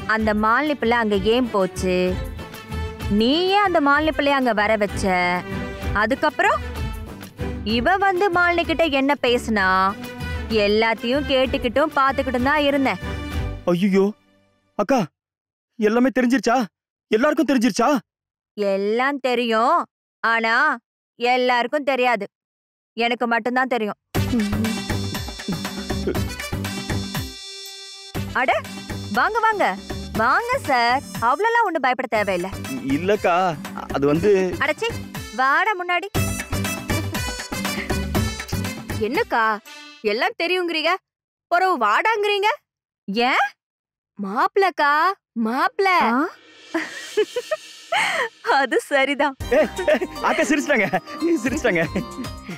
அந்த மாலினி பிள்ளை அங்க ஏன் போச்சு நீ ஏன் அந்த மாலினி பிள்ளைய அங்க வர வச்ச அதுக்கப்புறம் இவ வந்து மாலினி கிட்ட என்ன பேசுனா எல்லாத்தையும் கேட்டுக்கிட்டும் பாத்துக்கிட்டும் தான் இருந்தேன் ஐயோ அக்கா எல்லாமே தெரிஞ்சிருச்சா எல்லாருக்கும் தெரிஞ்சிருச்சா எல்லாம் தெரியும் ஆனா எல்லாருக்கும் தெரியாது எனக்கு மட்டும்தான் தெரியும் அட வாங்க வாங்க வாங்க சார் அவ்வளோலாம் ஒண்ணும் பயப்பட தேவையில்லை இல்லக்கா அது வந்து அடச்சி வாடா முன்னாடி என்னக்கா எல்லாம் தெரியுங்கிறீங்க பிறகு வாடாங்கிறீங்க ஏன் மாப்பிளக்கா மாப்பிள அது சரிதான் அக்கா சிரிச்சிட்டாங்க சிரிச்சிட்டாங்க